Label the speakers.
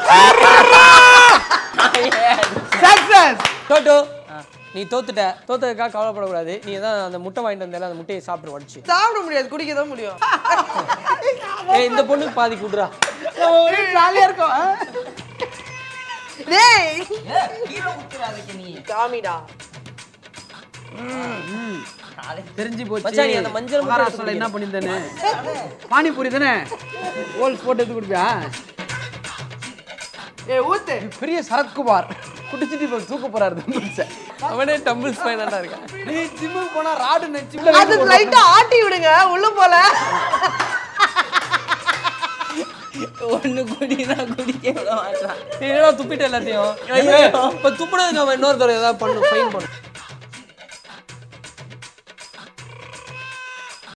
Speaker 1: Success
Speaker 2: டோட்டோ நீ தோத்துட்ட தோத்ததுக்காக கவலைப்படக்கூடாது நீ தான் அந்த முட்டை வாங்கிட்டு வந்தால அந்த முட்டையை சாப்பிட்டு உடச்சு
Speaker 3: சாப்பிட முடியாது குடிக்க தான் முடியும்
Speaker 2: ஏய் இந்த பொண்ணுக்கு பாதி குடுறா
Speaker 1: ஜாலியா இருக்கும் ஆ?
Speaker 3: டேய்
Speaker 4: கீழே ஊத்துறாதுக்கு நீ
Speaker 3: காமிடா
Speaker 1: தெரிஞ்சு போச்சு
Speaker 2: மச்சான், நீ அந்த மஞ்சள் மட்டும்
Speaker 1: மகாராஷ்டிரால என்ன பண்ணியிருந்தேன்னு பானிபூரி தானே ஹோல்ஸ் போட்டு எடுத்து கொடுப்பியா
Speaker 3: ஏய் ஊத்து
Speaker 1: பெரிய சரத்குமார் குடிச்சிட்டு இப்போ தூக்க போறாரு தம்புல்ஸை.
Speaker 2: அவனே டம்பிள்ஸ் ஃபைனாக இருக்கான்
Speaker 1: நீ ஜிம்முக்கு போனா ராடு நச்சு
Speaker 3: அது லைட்டா ஆட்டி விடுங்க உள்ள போல
Speaker 4: ஒண்ணு குடினா குடிக்க விட மாட்டான்
Speaker 2: நீ என்னடா துப்பிட்ட எல்லாத்தையும் இப்போ துப்புனதுக்கு அவன் இன்னொருத்தர் ஏதாவது பண்ணு ஃபைன் பண்ணு